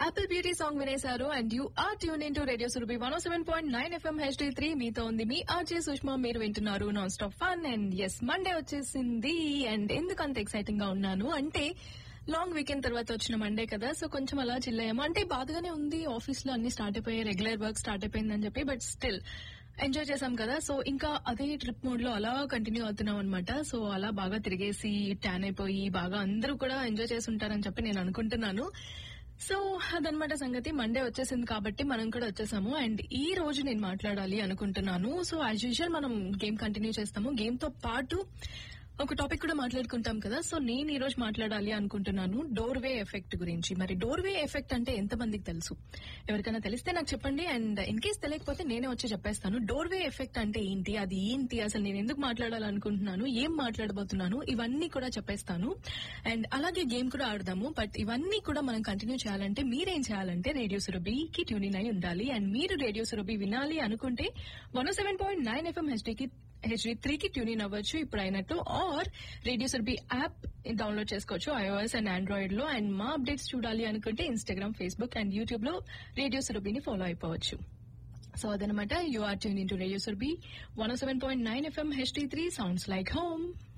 Apple beauty song వినేశారు and you are tune in to radio Surabhi one seven point nine FM HD three మీతో ఉంది మీ RJ Sushma మీరు వింటున్నారు నాన్ స్టాప్ ఫన్ అండ్ ఎస్ Monday వచ్చేసింది అండ్ ఎందుకు అంత ఎక్సైటింగ్ గా ఉన్నాను అంటే లాంగ్ వీకెండ్ తర్వాత వచ్చిన మండే కదా సో కొంచెం అలా చిల్లయ్యాము అంటే బాధగానే ఉంది ఆఫీస్ లో అన్ని స్టార్ట్ అయిపోయాయి రెగ్యులర్ వర్క్ స్టార్ట్ అయిపోయిందని చెప్పి బట్ స్టిల్ ఎంజాయ్ చేసాం కదా సో ఇంకా అదే ట్రిప్ మోడ్ లో అలా కంటిన్యూ అవుతున్నాం అనమాట సో అలా బాగా తిరిగేసి ట్యాన్ అయిపోయి బాగా అందరూ కూడా ఎంజాయ్ చేసి ఉంటారని చెప్పి నేను అనుకుంటున్నాను సో అదనమాట సంగతి మండే వచ్చేసింది కాబట్టి మనం కూడా వచ్చేసాము అండ్ ఈ రోజు నేను మాట్లాడాలి అనుకుంటున్నాను సో యాజ్ యూజువల్ మనం గేమ్ కంటిన్యూ చేస్తాము గేమ్ తో పాటు ఒక టాపిక్ కూడా మాట్లాడుకుంటాం కదా సో నేను ఈ రోజు మాట్లాడాలి అనుకుంటున్నాను డోర్ వే ఎఫెక్ట్ గురించి మరి డోర్ వే ఎఫెక్ట్ అంటే ఎంత మందికి తెలుసు ఎవరికైనా తెలిస్తే నాకు చెప్పండి అండ్ ఇన్ కేస్ తెలియకపోతే నేనే వచ్చి చెప్పేస్తాను డోర్ వే ఎఫెక్ట్ అంటే ఏంటి అది ఏంటి అసలు నేను ఎందుకు మాట్లాడాలనుకుంటున్నాను ఏం మాట్లాడబోతున్నాను ఇవన్నీ కూడా చెప్పేస్తాను అండ్ అలాగే గేమ్ కూడా ఆడదాము బట్ ఇవన్నీ కూడా మనం కంటిన్యూ చేయాలంటే మీరేం చేయాలంటే రేడియో సురభికి ట్యూనింగ్ అయి ఉండాలి అండ్ మీరు రేడియో సురభి వినాలి అనుకుంటే one seven point nine FM హెచ్డీకి హెచ్డి త్రీ కి ట్యూన్ ఇన్ అవ్వచ్చు ఇప్పుడు అయినట్టు or radio Surabhi app download చేసుకోవచ్చు ఐఓఎస్ అండ్ ఆండ్రాయిడ్ లో అండ్ మా అప్డేట్స్ చూడాలి అనుకుంటే ఇన్స్టాగ్రామ్ ఫేస్బుక్ అండ్ యూట్యూబ్ లో రేడియో సురభిని ఫాలో అయిపోవచ్చు సో అదనమాట you are tune in to radio Surabhi one seven point nine FM HD three sounds like home